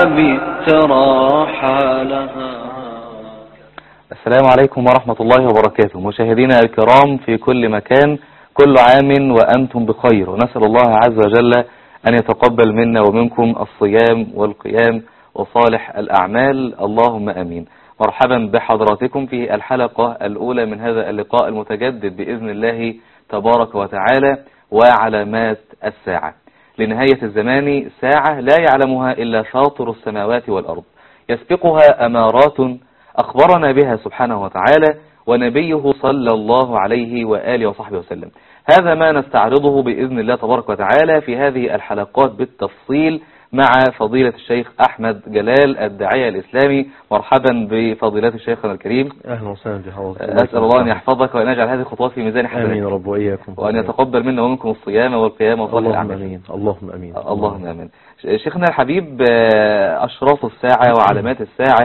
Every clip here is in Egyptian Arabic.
الأحباب تراحلها السلام عليكم ورحمة الله وبركاته مشاهدينا الكرام في كل مكان كل عام وأنتم بخير ونسأل الله عز وجل أن يتقبل منا ومنكم الصيام والقيام وصالح الأعمال اللهم أمين مرحبا بحضراتكم في الحلقة الأولى من هذا اللقاء المتجدد بإذن الله تبارك وتعالى وعلامات الساعة لنهاية الزمان ساعة لا يعلمها إلا شاطر السماوات والأرض يسبقها أمارات أخبرنا بها سبحانه وتعالى ونبيه صلى الله عليه وآله وصحبه وسلم هذا ما نستعرضه بإذن الله تبارك وتعالى في هذه الحلقات بالتفصيل مع فضيلة الشيخ أحمد جلال الداعية الإسلامي مرحبا بفضيلة الشيخنا الكريم اهلا وسهلا بحضرتك أسأل الله أن يحفظك وأن يجعل هذه الخطوات في ميزان امين يا حسناتك رب واياكم وأن يتقبل منا ومنكم الصيام والقيام وصالح اللهم الأعمال امين اللهم امين اللهم امين شيخنا الحبيب آه، اشراط الساعه وعلامات الساعه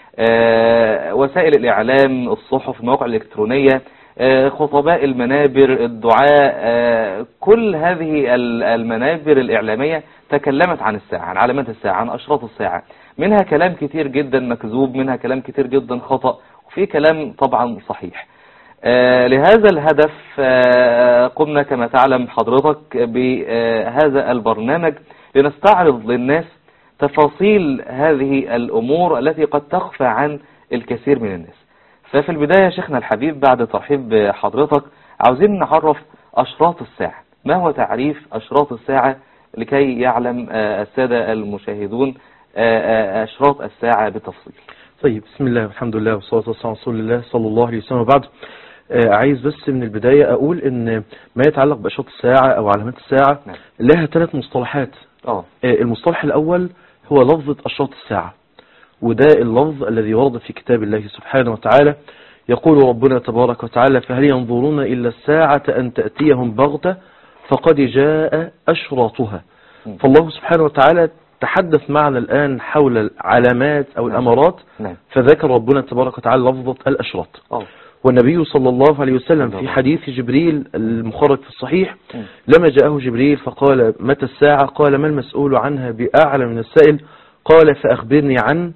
آه، وسائل الاعلام الصحف المواقع الالكترونيه آه، خطباء المنابر الدعاء آه، كل هذه ال- المنابر الاعلاميه تكلمت عن الساعه عن علامات الساعه عن اشراط الساعه منها كلام كتير جدا مكذوب منها كلام كتير جدا خطا وفي كلام طبعا صحيح آه، لهذا الهدف آه، قمنا كما تعلم حضرتك بهذا البرنامج لنستعرض للناس تفاصيل هذه الأمور التي قد تخفى عن الكثير من الناس ففي البداية شيخنا الحبيب بعد ترحيب بحضرتك عاوزين نعرف أشراط الساعة ما هو تعريف أشراط الساعة لكي يعلم آه، السادة المشاهدون آه، آه، أشراط الساعة بالتفصيل طيب بسم الله والحمد لله والصلاه والسلام على رسول الله صلى الله عليه وسلم وبعد آه، عايز بس من البدايه اقول ان ما يتعلق باشراط الساعه او علامات الساعه نعم. لها ثلاث مصطلحات اه آه، المصطلح الاول هو لفظه اشراط الساعه وده اللفظ الذي ورد في كتاب الله سبحانه وتعالى يقول ربنا تبارك وتعالى فهل ينظرون إلا الساعة أن تأتيهم بغتة فقد جاء أشراطها م. فالله سبحانه وتعالى تحدث معنا الآن حول العلامات أو نعم. الأمارات نعم فذكر ربنا تبارك وتعالى لفظة الأشراط اه والنبي صلى الله عليه وسلم الله. في حديث جبريل المخرج في الصحيح م. لما جاءه جبريل فقال متى الساعة قال ما المسؤول عنها بأعلى من السائل قال فأخبرني عن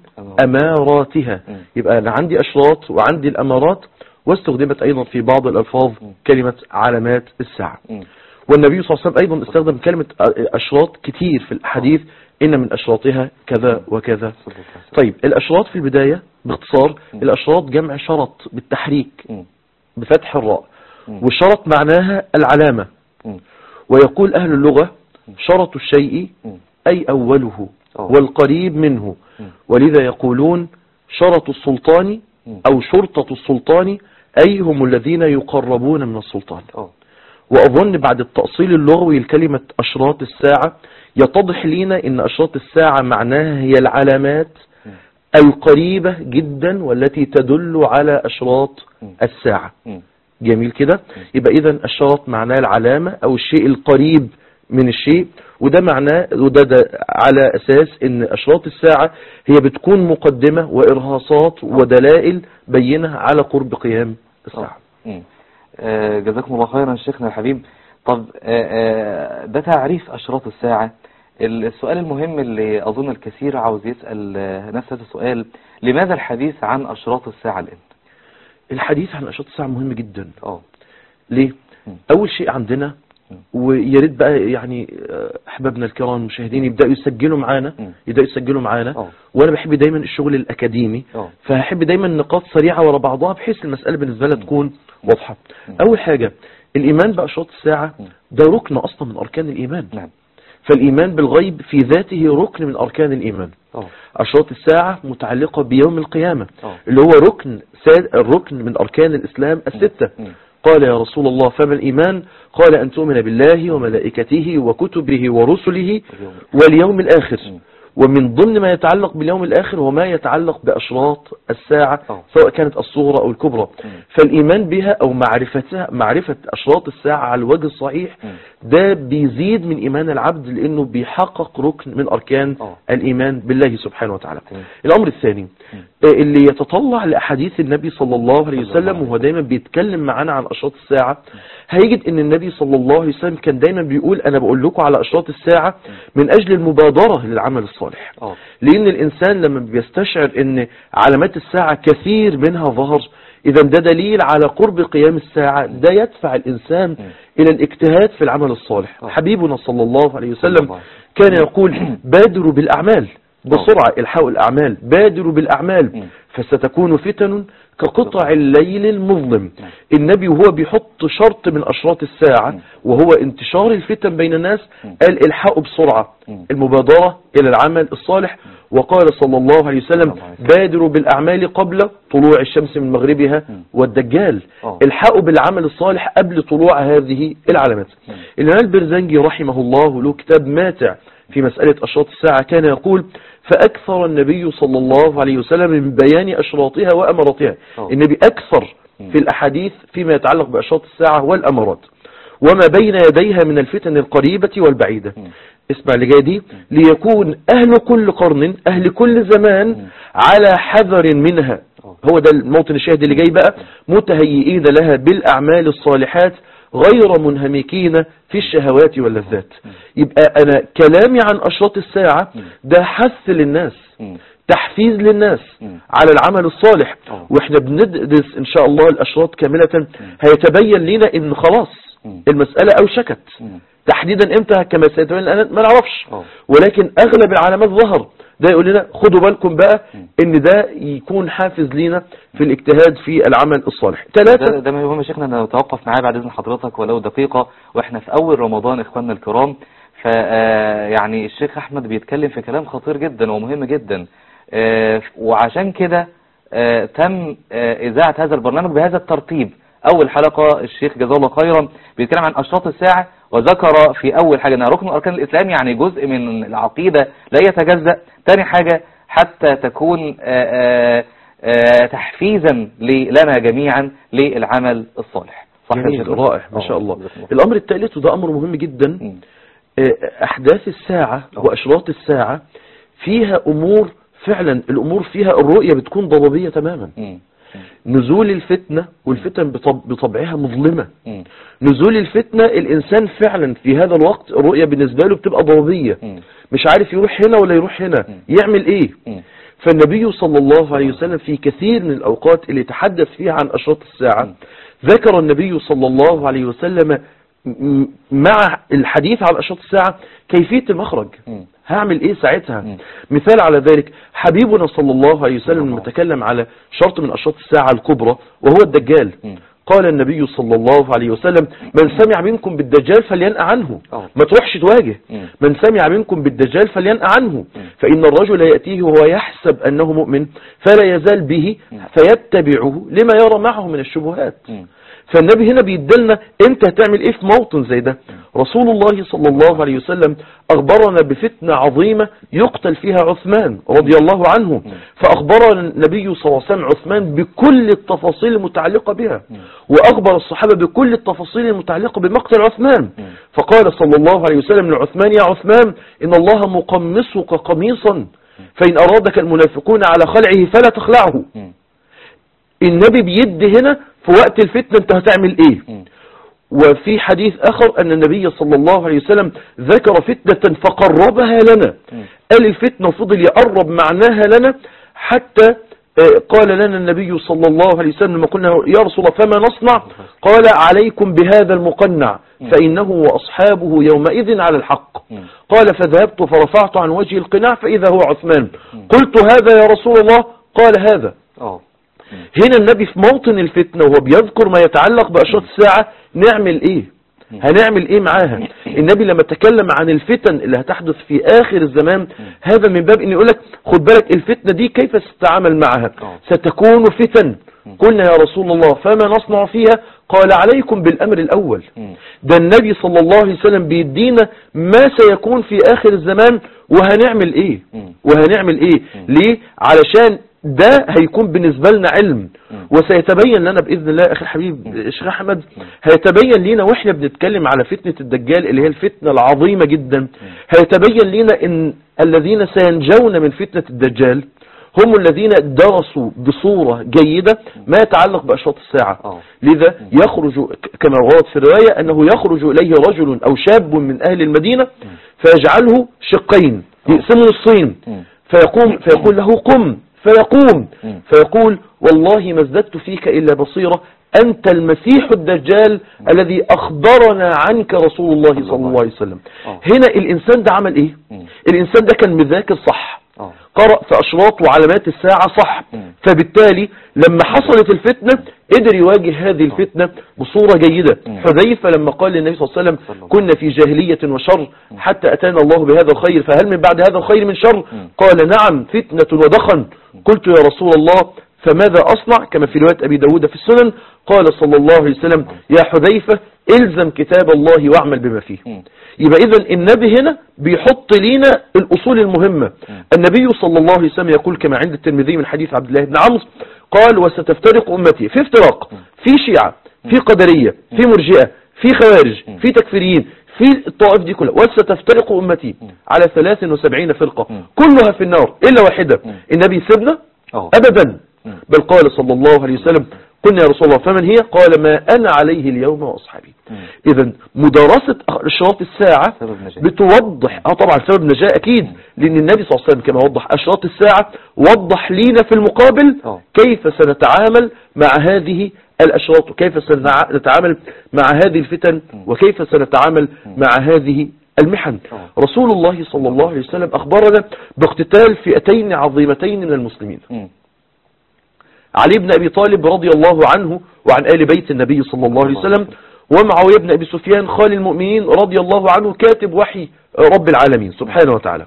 أماراتها م. يبقى أنا عندي أشراط وعندي الأمارات واستخدمت أيضا في بعض الألفاظ م. كلمة علامات الساعة م. والنبي صلى الله عليه وسلم أيضا استخدم كلمة أشراط كتير في الحديث إن من أشراطها كذا وكذا طيب الأشراط في البداية باختصار م. الأشراط جمع شرط بالتحريك م. بفتح الراء م. والشرط معناها العلامة م. ويقول أهل اللغة شرط الشيء م. أي أوله أوه. والقريب منه م. ولذا يقولون شرط السلطان م. أو شرطة السلطان أي هم الذين يقربون من السلطان اه وأظن بعد التأصيل اللغوي لكلمة أشراط الساعة يتضح لنا أن أشراط الساعة معناها هي العلامات م. القريبة جدا والتي تدل على أشراط م. الساعة م. جميل كده يبقى إذا الشرط معناه العلامة أو الشيء القريب من الشيء وده معناه وده ده على أساس أن أشراط الساعة هي بتكون مقدمة وإرهاصات ودلائل بينة على قرب قيام الساعة مم. آه، جزاكم الله خيرا شيخنا الحبيب طب آه، آه، ده تعريف أشراط الساعة السؤال المهم اللي أظن الكثير عاوز يسأل آه، نفس هذا السؤال لماذا الحديث عن أشراط الساعة الآن؟ الحديث عن أشراط الساعة مهم جدا اه ليه؟ مم. أول شيء عندنا مم. ويا ريت بقى يعني آه، أحبابنا الكرام المشاهدين يبدأوا يسجلوا معانا مم. يبدأوا يسجلوا معانا اه وأنا بحب دايما الشغل الأكاديمي اه فهحب دايما نقاط سريعة ورا بعضها بحيث المسألة بالنسبة لها مم. تكون واضحة مم. أول حاجة الإيمان بأشراط الساعة مم. ده ركن أصلا من أركان الإيمان نعم فالإيمان بالغيب في ذاته ركن من أركان الإيمان اه أشراط الساعة متعلقة بيوم القيامة اه اللي هو ركن ساد الركن من أركان الإسلام الستة مم. قال يا رسول الله فما الإيمان قال أن تؤمن بالله وملائكته وكتبه ورسله اليوم. واليوم الآخر مم. ومن ضمن ما يتعلق باليوم الآخر وما يتعلق بأشراط الساعة أوه. سواء كانت الصغرى أو الكبرى مم. فالإيمان بها أو معرفتها معرفة أشراط الساعة على الوجه الصحيح مم. ده بيزيد من إيمان العبد لأنه بيحقق ركن من أركان أوه. الإيمان بالله سبحانه وتعالى تمام. الأمر الثاني مم. آه، اللي يتطلع لأحاديث النبي صلى الله عليه صلى الله وسلم عليه وهو دايما بيتكلم معانا عن أشراط الساعة هيجد ان النبي صلى الله عليه وسلم كان دايما بيقول انا بقول لكم على اشراط الساعة من اجل المبادرة للعمل الصالح الصالح اه لان الانسان لما بيستشعر ان علامات الساعة كثير منها ظهر اذا ده دليل على قرب قيام الساعة ده يدفع الانسان الى الاجتهاد في العمل الصالح آه. حبيبنا صلى الله عليه صلى وسلم الله عليه كان يقول بادروا بالاعمال بسرعة الحقوا الاعمال بادروا بالاعمال مم. فستكون فتن كقطع الليل المظلم النبي وهو بيحط شرط من أشراط الساعة مم. وهو انتشار الفتن بين الناس مم. قال الحقوا بسرعة مم. المبادرة إلى العمل الصالح وقال صلى الله عليه وسلم صلى الله عليه وسلم. بادروا بالأعمال قبل طلوع الشمس من مغربها مم. والدجال آه. الحقوا بالعمل الصالح قبل طلوع هذه العلامات مم. الإمام البرزنجي رحمه الله له كتاب ماتع في مسألة أشراط الساعة كان يقول فأكثر النبي صلى الله عليه وسلم من بيان أشراطها وأمراتها أوه. النبي أكثر مم. في الأحاديث فيما يتعلق بأشراط الساعة والأمرات وما بين يديها من الفتن القريبة والبعيدة مم. اسمع اللي جاي دي ليكون أهل كل قرن أهل كل زمان مم. على حذر منها أوه. هو ده الموطن الشاهد اللي جاي بقى متهيئين لها بالأعمال الصالحات غير منهمكين في الشهوات واللذات يبقى أنا كلامي عن أشراط الساعة مم. ده حث للناس مم. تحفيز للناس مم. على العمل الصالح أوه. واحنا بندرس ان شاء الله الاشراط كاملة هيتبين لنا ان خلاص مم. المسألة اوشكت مم. تحديدا امتى كما سيتبين الان ما نعرفش أوه. ولكن اغلب العلامات ظهر ده يقول لنا خدوا بالكم بقى مم. ان ده يكون حافز لينا في الاجتهاد في العمل الصالح ده, ثلاثة ده مهم يا شيخنا نتوقف معاه بعد اذن حضرتك ولو دقيقة واحنا في اول رمضان اخواننا الكرام ف آه، يعني الشيخ احمد بيتكلم في كلام خطير جدا ومهم جدا آه، وعشان كده آه، تم آه، اذاعة هذا البرنامج بهذا الترتيب اول حلقة الشيخ جزاه الله خيرا بيتكلم عن اشراط الساعة وذكر في اول حاجة ان ركن من اركان الاسلام يعني جزء من العقيدة لا يتجزأ تاني حاجة حتى تكون آه، آه، آه، تحفيزا ل- لنا جميعا للعمل الصالح صح يا جميل شيخنا؟ رائع ما آه، شاء الله جزاكم الله. الامر الثالث وده امر مهم جدا مم. آه، احداث الساعة أوه. واشراط الساعة فيها امور فعلا الامور فيها الرؤية بتكون ضبابية تماما مم. نزول الفتنة والفتن بطب بطبعها مظلمة مم. نزول الفتنة الإنسان فعلا في هذا الوقت الرؤية بالنسبة له بتبقى ضبابية مم. مش عارف يروح هنا ولا يروح هنا يعمل ايه مم. فالنبي صلى الله عليه وسلم في كثير من الأوقات اللي تحدث فيها عن أشراط الساعة مم. ذكر النبي صلى الله عليه وسلم م- مع الحديث عن أشراط الساعة كيفية المخرج مم. هعمل ايه ساعتها مم. مثال على ذلك حبيبنا صلى الله عليه صلى وسلم الله. لما تكلم على شرط من أشراط الساعة الكبرى وهو الدجال مم. قال النبي صلى الله عليه وسلم من سمع منكم بالدجال فلينأ عنه أوه. ما تروحش تواجه مم. من سمع منكم بالدجال فلينأ عنه فإن الرجل يأتيه وهو يحسب أنه مؤمن فلا يزال به فيتبعه لما يرى معه من الشبهات مم. فالنبي هنا بيدلنا انت هتعمل ايه في موطن زي ده رسول الله صلى الله عليه وسلم اخبرنا بفتنة عظيمة يقتل فيها عثمان رضي الله عنه فاخبرنا النبي صلى الله عليه وسلم عثمان بكل التفاصيل المتعلقة بها واخبر الصحابة بكل التفاصيل المتعلقة بمقتل عثمان فقال صلى الله عليه وسلم لعثمان يا عثمان ان الله مقمصك قميصا فان ارادك المنافقون على خلعه فلا تخلعه مم. النبي بيدي هنا في وقت الفتنة انت هتعمل ايه مم. وفي حديث اخر ان النبي صلى الله عليه وسلم ذكر فتنة فقربها لنا مم. قال الفتنة وفضل يقرب معناها لنا حتى آه، قال لنا النبي صلى الله عليه وسلم لما قلنا يا رسول الله فما نصنع قال عليكم بهذا المقنع فإنه وأصحابه يومئذ على الحق مم. قال فذهبت فرفعت عن وجه القناع فإذا هو عثمان قلت هذا يا رسول الله قال هذا اه هنا النبي في موطن الفتنة وهو بيذكر ما يتعلق بأشراط الساعة نعمل ايه هنعمل ايه معاها النبي لما تكلم عن الفتن اللي هتحدث في اخر الزمان هذا من باب ان يقولك خد بالك الفتنة دي كيف ستتعامل معها آه. ستكون فتن قلنا يا رسول الله فما نصنع فيها قال عليكم بالامر الاول مم. ده النبي صلى الله عليه وسلم بيدينا ما سيكون في اخر الزمان وهنعمل ايه مم. وهنعمل ايه ليه علشان ده هيكون بالنسبة لنا علم وسيتبين لنا بإذن الله أخي الحبيب الشيخ أحمد هيتبين لنا وإحنا بنتكلم على فتنة الدجال اللي هي الفتنة العظيمة جدا هيتبين لنا إن الذين سينجون من فتنة الدجال هم الذين درسوا بصورة جيدة ما يتعلق بأشراط الساعة آه. لذا يخرج ك- كما ورد في الرواية أنه يخرج إليه رجل أو شاب من أهل المدينة فيجعله شقين يقسمه نصين مم. فيقوم فيقول له قم فيقوم مم. فيقول والله ما ازددت فيك إلا بصيرة أنت المسيح الدجال الذي أخبرنا عنك رسول الله صلى الله عليه وسلم آه. هنا الإنسان ده عمل إيه مم. الإنسان ده كان مذاكر صح اه قرأ في أشراط وعلامات الساعة صح مم. فبالتالي لما حصلت الفتنة قدر يواجه هذه الفتنة بصورة جيدة مم. حذيفة لما قال للنبي صلى الله عليه صلى وسلم الله كنا في جاهلية وشر حتى أتانا الله بهذا الخير فهل من بعد هذا الخير من شر مم. قال نعم فتنة ودخن قلت يا رسول الله فماذا أصنع كما في رواية أبي داود في السنن قال صلى الله عليه وسلم يا حذيفة الزم كتاب الله واعمل بما فيه مم. يبقى اذا النبي هنا بيحط لينا الاصول المهمة النبي صلى الله عليه وسلم يقول كما عند الترمذي من حديث عبد الله بن عمرو قال وستفترق امتي في افتراق في شيعة في قدرية في مرجئة في خوارج في تكفيريين في الطوائف دي كلها وستفترق امتي على 73 فرقة كلها في النار الا واحدة النبي سيبنا اه ابدا مم. بل قال صلى الله عليه وسلم قلنا يا رسول الله فمن هي قال ما انا عليه اليوم واصحابي مم. اذا مدارسة اشراط الساعة سبب نجاة بتوضح اه طبعا سبب نجاة اكيد لان النبي صلى الله عليه وسلم كما وضح اشراط الساعة وضح لينا في المقابل اه. كيف سنتعامل مع هذه الاشراط وكيف سنتعامل مع هذه الفتن وكيف سنتعامل مع هذه المحن اه. رسول الله صلى الله عليه وسلم اخبرنا باقتتال فئتين عظيمتين من المسلمين مم. علي بن أبي طالب رضي الله عنه وعن آل بيت النبي صلى الله عليه وسلم ومعاوية بن أبي سفيان خال المؤمنين رضي الله عنه كاتب وحي رب العالمين سبحانه وتعالى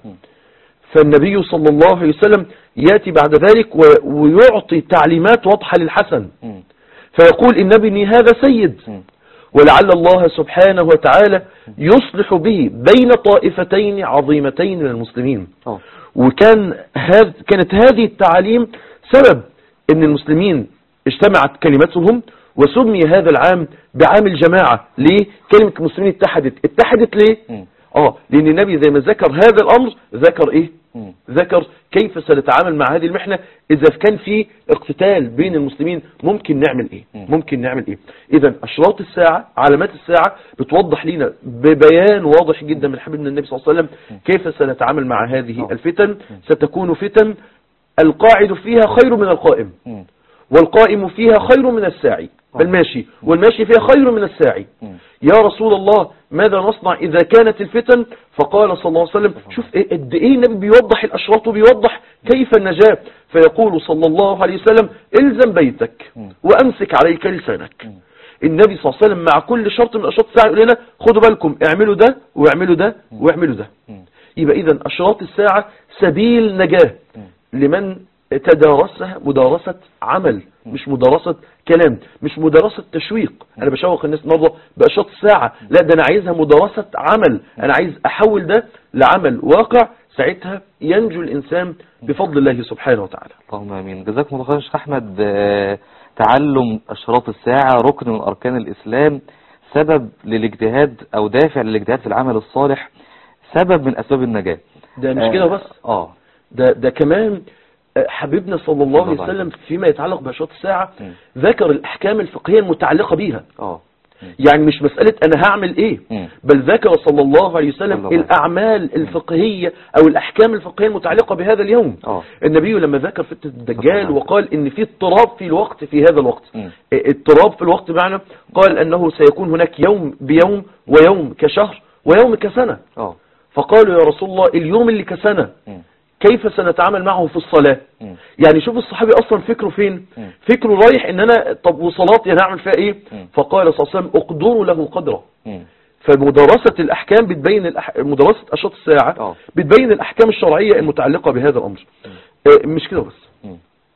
فالنبي صلى الله عليه وسلم يأتي بعد ذلك و- ويعطي تعليمات واضحة للحسن مم. فيقول إن ابني هذا سيد مم. ولعل الله سبحانه وتعالى يصلح به بين طائفتين عظيمتين من المسلمين اه وكان هذ كانت هذه التعاليم سبب ان المسلمين اجتمعت كلمتهم وسمي هذا العام بعام الجماعة ليه كلمة المسلمين اتحدت اتحدت ليه مم. اه لان النبي زي ما ذكر هذا الامر ذكر ايه مم. ذكر كيف سنتعامل مع هذه المحنة اذا كان في اقتتال بين المسلمين ممكن نعمل ايه مم. ممكن نعمل ايه اذا اشراط الساعة علامات الساعة بتوضح لنا ببيان واضح جدا من حبيبنا النبي صلى الله عليه وسلم كيف سنتعامل مع هذه آه. الفتن ستكون فتن القاعد فيها خير من القائم مم. والقائم فيها خير من الساعي فالماشي والماشي فيها خير من الساعي مم. يا رسول الله ماذا نصنع إذا كانت الفتن فقال صلى الله عليه وسلم شوف إيه- قد ايه النبي بيوضح الأشراط وبيوضح كيف النجاة فيقول صلى الله عليه وسلم الزم بيتك مم. وأمسك عليك لسانك مم. النبي صلى الله عليه وسلم مع كل شرط من أشراط الساعة يقول لنا خدوا بالكم اعملوا ده واعملوا ده واعملوا ده مم. يبقى إذا أشراط الساعة سبيل نجاة لمن تدارسها مدارسة عمل مش مدارسة كلام مش مدارسة تشويق أنا بشوق الناس النهارده بأشراط الساعة لا ده أنا عايزها مدارسة عمل أنا عايز أحول ده لعمل واقع ساعتها ينجو الإنسان بفضل الله سبحانه وتعالى اللهم امين جزاكم الله خير يا شيخ احمد آه، تعلم اشراط الساعه ركن من اركان الاسلام سبب للاجتهاد او دافع للاجتهاد في العمل الصالح سبب من اسباب النجاه ده مش آه، كده بس اه ده ده كمان آه، حبيبنا صلى الله عليه الله عليه وسلم فيما يتعلق بأشراط الساعة مم. ذكر الأحكام الفقهية المتعلقة بيها اه يعني مش مسألة أنا هعمل إيه مم. بل ذكر صلى الله عليه صلى وسلم الله عليه وسلم. الأعمال الفقهية أو الأحكام الفقهية المتعلقة بهذا اليوم اه النبي لما ذكر فتنة صلى الدجال الله وقال إن في اضطراب في الوقت في هذا الوقت مم. اضطراب في الوقت معنى قال أنه سيكون هناك يوم بيوم ويوم كشهر ويوم كسنة اه فقالوا يا رسول الله اليوم اللي كسنة مم. كيف سنتعامل معه في الصلاة مم. يعني شوف الصحابي اصلا فكره فين مم. فكره رايح ان انا طب وصلاتي انا هعمل فيها ايه مم. فقال صلى الله عليه وسلم اقدروا له قدره مم. فمدرسة الأحكام بتبين الأح... مدرسة أشراط الساعة آه. بتبين الأحكام الشرعية المتعلقة بهذا الأمر آه، مش كده بس مم.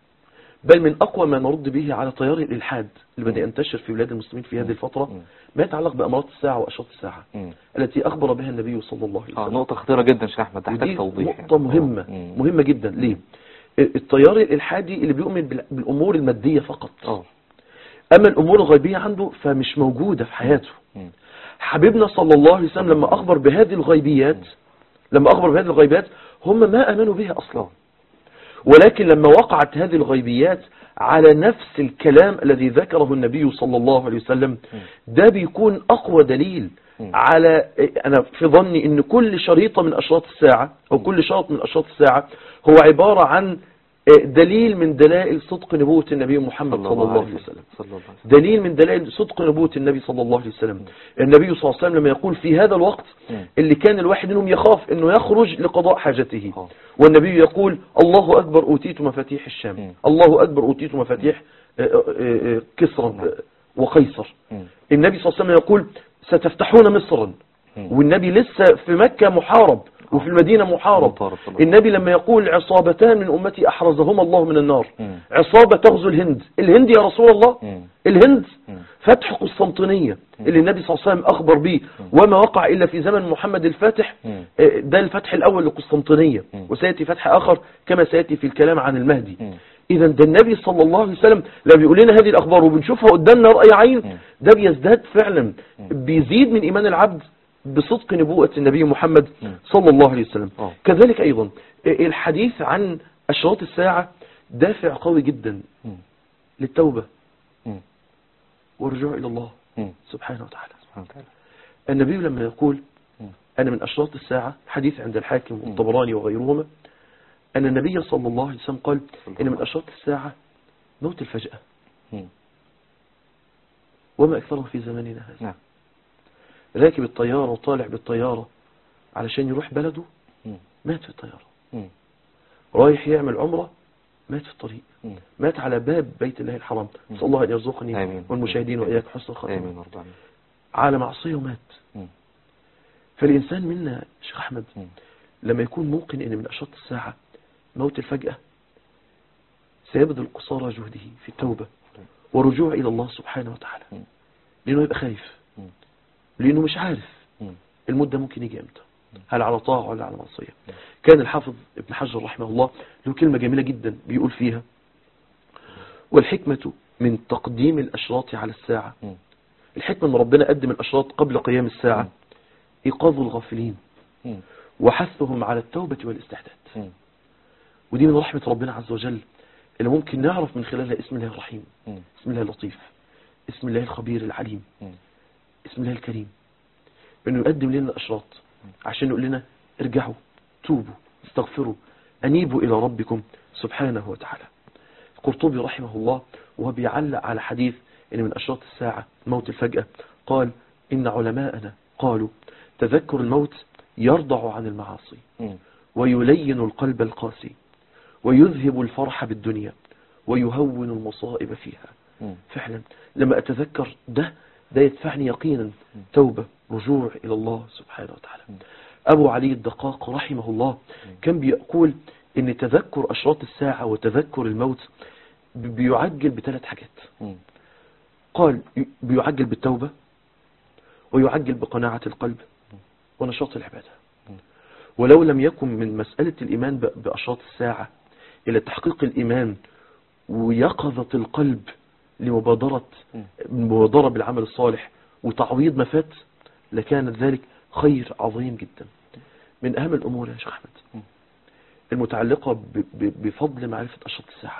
بل من أقوى ما نرد به على تيار الإلحاد اللي بدأ ينتشر في بلاد المسلمين في هذه الفترة مم. ما يتعلق بأمارات الساعة وأشراط الساعة مم. التي أخبر بها النبي صلى الله عليه اه وسلم نقطه خطيره جدا يا شيخ احمد تحتاج ودي توضيح نقطة مهمة مم. مهمة جدا ليه التيار الإلحادي اللي بيؤمن بال- بالأمور المادية فقط اه أما الأمور الغيبية عنده فمش موجودة في حياته مم. حبيبنا صلى الله عليه وسلم لما أخبر بهذه الغيبيات لما أخبر بهذه الغيبيات هم ما أمنوا بها أصلا ولكن لما وقعت هذه الغيبيات على نفس الكلام الذي ذكره النبي صلى الله عليه وسلم ده بيكون أقوى دليل مم. على انا في ظني ان كل شريطة من اشراط الساعة او كل شرط من اشراط الساعة هو عبارة عن دليل من دلائل صدق نبوة النبي محمد صلى الله عليه وسلم صلى الله عليه وسلم دليل من دلائل صدق نبوة النبي صلى الله عليه وسلم النبي صلى الله عليه وسلم لما يقول في هذا الوقت مم. اللي كان الواحد منهم يخاف انه يخرج لقضاء حاجته آه. والنبي يقول الله اكبر اوتيت مفاتيح الشام مم. الله اكبر اوتيت مفاتيح آه، آه، آه، كسرى نعم. آه، وقيصر مم. النبي صلى الله عليه وسلم يقول ستفتحون مصرا مم. والنبي لسه في مكة محارب وفي المدينة محارب محارب طبعا. النبي لما يقول عصابتان من أمتي أحرزهما الله من النار مم. عصابة تغزو الهند الهند يا رسول الله مم. الهند مم. فتح قسطنطينية اللي النبي صلى الله عليه وسلم أخبر به وما وقع إلا في زمن محمد الفاتح مم. آه، ده الفتح الأول لقسطنطينية مم. وسيأتي فتح آخر كما سيأتي في الكلام عن المهدي مم. إذا ده النبي صلى الله عليه وسلم لما بيقول لنا هذه الأخبار وبنشوفها قدامنا رأي عين مم. ده بيزداد فعلا بيزيد من إيمان العبد بصدق نبوءة النبي محمد مم. صلى الله عليه وسلم آه. كذلك أيضا الحديث عن أشراط الساعة دافع قوي جدا مم. للتوبة مم. والرجوع إلى الله مم. سبحانه وتعالى سبحانه وتعالى النبي لما يقول مم. أنا من أشراط الساعة حديث عند الحاكم والطبراني وغيرهما أن النبي صلى الله عليه وسلم قال إن من أشراط الساعة موت الفجأة مم. وما أكثره في زماننا هذا نعم راكب الطيارة وطالع بالطيارة علشان يروح بلده مم. مات في الطيارة مم. رايح يعمل عمرة مات في الطريق مم. مات على باب بيت الله الحرام نسأل الله أن يرزقني آمين. والمشاهدين آمين. وإياك حسن الخاتمة آمين وارضى عنك. على معصية ومات مم. فالإنسان منا شيخ أحمد مم. لما يكون موقن ان من اشراط الساعة موت الفجأة سيبذل قصارى جهده في التوبة ورجوع الى الله سبحانه وتعالى مم. لانه يبقى خايف مم. لانه مش عارف مم. المدة ممكن يجي امتى هل على طاعة ولا على معصية كان الحافظ ابن حجر رحمه الله له كلمة جميلة جدا بيقول فيها والحكمة من تقديم الأشراط على الساعة مم. الحكمة ان ربنا قدم الأشراط قبل قيام الساعة مم. إيقاظ الغافلين مم. وحثهم على التوبة والاستعداد مم. ودي من رحمة ربنا عز وجل اللي ممكن نعرف من خلالها اسم الله الرحيم مم. اسم الله اللطيف اسم الله الخبير العليم مم. اسم الله الكريم انه يقدم لنا الاشراط عشان يقول لنا ارجعوا توبوا استغفروا انيبوا الى ربكم سبحانه وتعالى القرطبي رحمه الله وهو بيعلق على حديث ان من اشراط الساعة موت الفجأة قال ان علماءنا قالوا تذكر الموت يرضع عن المعاصي مم. ويلين القلب القاسي ويذهب الفرح بالدنيا ويهون المصائب فيها مم. فعلا لما أتذكر ده ده يدفعني يقينا توبة رجوع إلى الله سبحانه وتعالى أبو علي الدقاق رحمه الله كان بيقول إن تذكر أشراط الساعة وتذكر الموت بيعجل بثلاث حاجات مم. قال بيعجل بالتوبة ويعجل بقناعة القلب ونشاط العبادة ولو لم يكن من مسألة الإيمان ب- بأشراط الساعة إلى تحقيق الإيمان ويقظة القلب لمبادرة المبادرة بالعمل الصالح وتعويض ما فات لكان ذلك خير عظيم جدا من أهم الأمور يا شيخ أحمد المتعلقة ب- ب- بفضل معرفة أشراط الساعة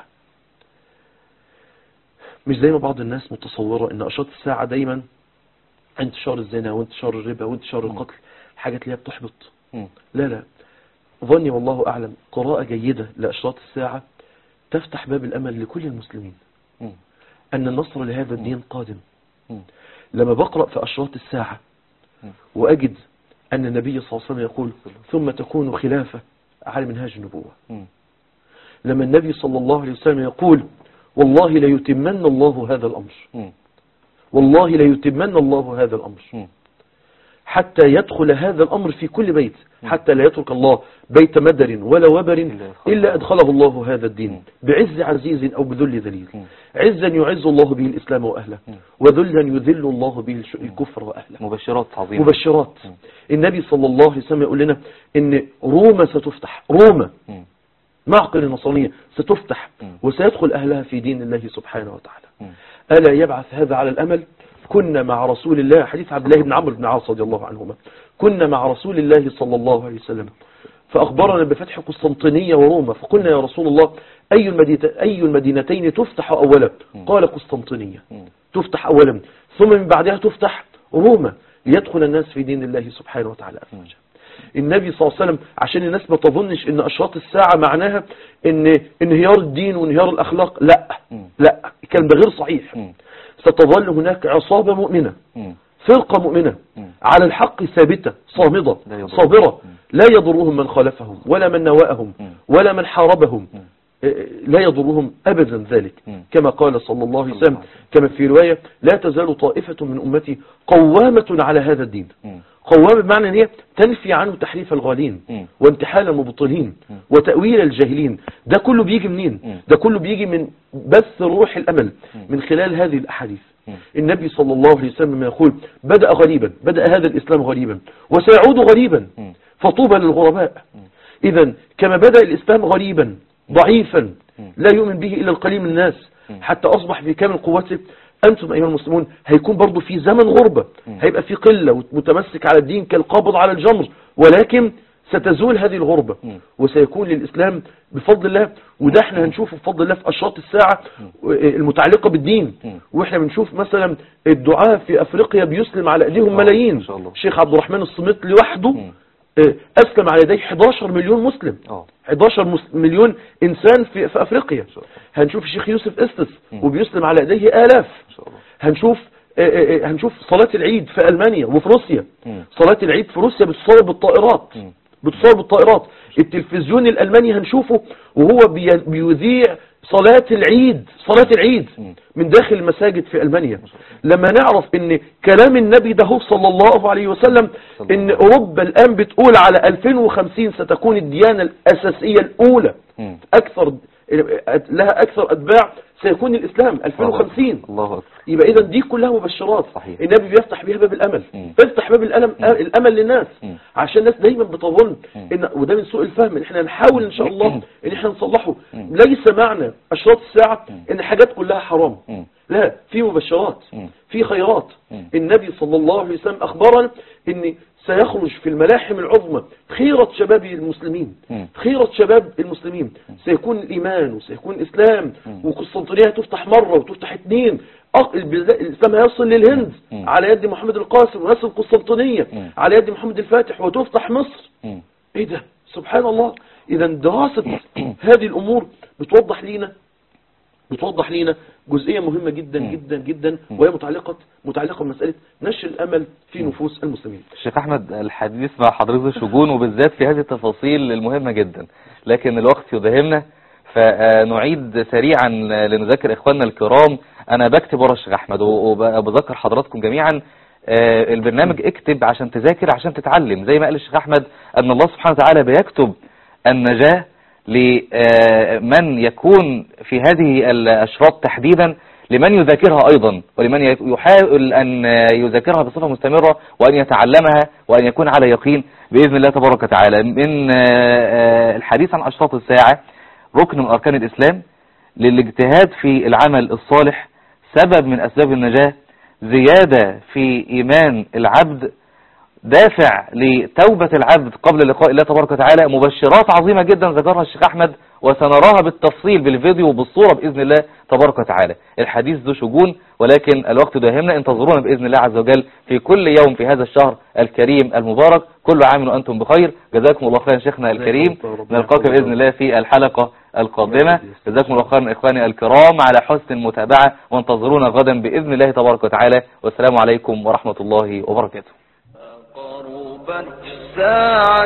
مش زي ما بعض الناس متصورة ان أشراط الساعة دايما انتشار الزنا وانتشار الربا وانتشار القتل الحاجات اللي هي بتحبط مم. لا لا ظني والله أعلم قراءة جيدة لأشراط الساعة تفتح باب الأمل لكل المسلمين مم. أن النصر لهذا الدين قادم مم. لما بقرأ في أشراط الساعة مم. وأجد أن النبي صلى الله عليه وسلم يقول ثم تكون خلافة على منهاج النبوة مم. لما النبي صلى الله عليه وسلم يقول والله ليتمن الله هذا الأمر مم. والله ليتمن الله هذا الأمر مم. حتى يدخل هذا الأمر في كل بيت حتى لا يترك الله بيت مدر ولا وبر إلا إلا أدخله الله هذا الدين مم. بعز عزيز أو بذل ذليل مم. عزا يعز الله به الإسلام وأهله مم. وذلا يذل الله به الش- الكفر وأهله مبشرات عظيمة مبشرات مم. النبي صلى الله عليه وسلم يقول لنا ان روما ستفتح روما مم. معقل النصرانية ستفتح مم. وسيدخل أهلها في دين الله سبحانه وتعالى مم. ألا يبعث هذا على الأمل كنا مع رسول الله حديث عبد الله بن عمرو بن عاص رضي الله عنهما كنا مع رسول الله صلى الله عليه وسلم فأخبرنا بفتح قسطنطينية وروما فقلنا يا رسول الله أي, المدينة أي المدينتين تفتح أولا قال قسطنطينية مم. تفتح أولا ثم من بعدها تفتح روما ليدخل الناس في دين الله سبحانه وتعالى أفواجا النبي صلى الله عليه وسلم عشان الناس ما تظنش ان اشراط الساعة معناها ان انهيار الدين وانهيار الاخلاق لا مم. لا الكلام ده غير صحيح مم. ستظل هناك عصابة مؤمنة مم. فرقة مؤمنة مم. على الحق ثابتة صامدة لا يضرهم. صابرة مم. لا يضرهم من خالفهم ولا من نواءهم مم. ولا من حاربهم مم. إيه، لا يضرهم أبدا ذلك مم. كما قال صلى الله عليه صلى وسلم الله عليه كما في رواية لا تزال طائفة من أمتي قوامة على هذا الدين مم. قوامة بمعنى ان هي تنفي عنه تحريف الغالين مم. وانتحال المبطلين مم. وتأويل الجاهلين ده كله بيجي منين مم. ده كله بيجي من بث روح الأمل مم. من خلال هذه الأحاديث مم. النبي صلى الله عليه وسلم يقول بدأ غريبا بدأ هذا الإسلام غريبا وسيعود غريبا مم. فطوبى للغرباء إذا كما بدأ الإسلام غريبا ضعيفا مم. لا يؤمن به إلا القليل من الناس مم. حتى أصبح في كامل قوته أنتم أيها المسلمون هيكون برضو في زمن غربة مم. هيبقى في قلة متمسك على الدين كالقابض على الجمر ولكن ستزول هذه الغربة مم. وسيكون للإسلام بفضل الله وده احنا هنشوفه بفضل الله في أشراط الساعة المتعلقة بالدين مم. واحنا بنشوف مثلا الدعاء في أفريقيا بيسلم على أيديهم آه، ملايين ما شاء الله. الشيخ عبد الرحمن الصميت لوحده مم. آه، أسلم على يديه 11 مليون مسلم اه 11 مس- مليون إنسان في, في أفريقيا شاء الله. هنشوف الشيخ يوسف استس مم. وبيسلم على يديه آلاف ان شاء الله هنشوف آه، آه، آه، هنشوف صلاة العيد في ألمانيا وفي روسيا مم. صلاة العيد في روسيا بتصور بالطائرات مم. بتصور بالطائرات التلفزيون الألماني هنشوفه وهو بي- بيذيع صلاة العيد صلاة العيد مم. من داخل المساجد في ألمانيا لما نعرف ان كلام النبي ده هو صلى الله عليه وسلم صلى ان الله. أوروبا الآن بتقول على 2050 ستكون الديانة الأساسية الأولى مم. أكثر لها أكثر أتباع سيكون الإسلام 2050 الله اكبر يبقى اذا دي كلها مبشرات صحيح. النبي بيفتح بيها باب الامل مم. بيفتح باب الألم الامل للناس مم. عشان الناس دايما بتظن مم. ان وده من سوء الفهم ان احنا نحاول ان شاء الله ان احنا نصلحه مم. ليس معنى اشراط الساعه مم. ان حاجات كلها حرام مم. لا في مبشرات مم. في خيرات مم. النبي صلى الله عليه وسلم اخبرنا ان سيخرج في الملاحم العظمى خيرة شباب المسلمين مم. خيرة شباب المسلمين سيكون الإيمان وسيكون الإسلام مم. وقسطنطينية تفتح مرة وتفتح اتنين أق- البلاد- الإسلام هيصل للهند مم. على يد محمد القاسم ويصل قسطنطينية مم. على يد محمد الفاتح وتفتح مصر مم. ايه ده سبحان الله اذا دراسة هذه الامور بتوضح لينا بتوضح لينا جزئية مهمة جدا مم. جدا جدا مم. وهي متعلقة متعلقة بمسألة نشر الامل في نفوس المسلمين الشيخ احمد الحديث مع حضرتك شجون وبالذات في هذه التفاصيل المهمة جدا لكن الوقت يداهمنا فنعيد سريعا لنذكر اخواننا الكرام انا بكتب ورا الشيخ احمد وبذكر حضراتكم جميعا آه، البرنامج اكتب عشان تذاكر عشان تتعلم زي ما قال الشيخ احمد ان الله سبحانه وتعالى بيكتب النجاة لمن يكون في هذه الاشراط تحديدا لمن يذاكرها ايضا ولمن يحاول ان يذاكرها بصفة مستمرة وان يتعلمها وان يكون على يقين باذن الله تبارك وتعالى من آه، آه، الحديث عن اشراط الساعة ركن من اركان الاسلام للاجتهاد في العمل الصالح سبب من اسباب النجاة زيادة في ايمان العبد دافع لتوبة العبد قبل لقاء الله تبارك وتعالى مبشرات عظيمة جدا ذكرها الشيخ أحمد وسنراها بالتفصيل بالفيديو وبالصورة بإذن الله تبارك وتعالى الحديث ذو شجون ولكن الوقت داهمنا انتظرونا بإذن الله عز وجل في كل يوم في هذا الشهر الكريم المبارك كل عام وأنتم بخير جزاكم الله خيرا شيخنا الكريم نلقاك بإذن الله في الحلقة القادمة جزاكم الله خيرا إخواني الكرام على حسن المتابعة وانتظرونا غدا بإذن الله تبارك وتعالى والسلام عليكم ورحمة الله وبركاته قربت الساعة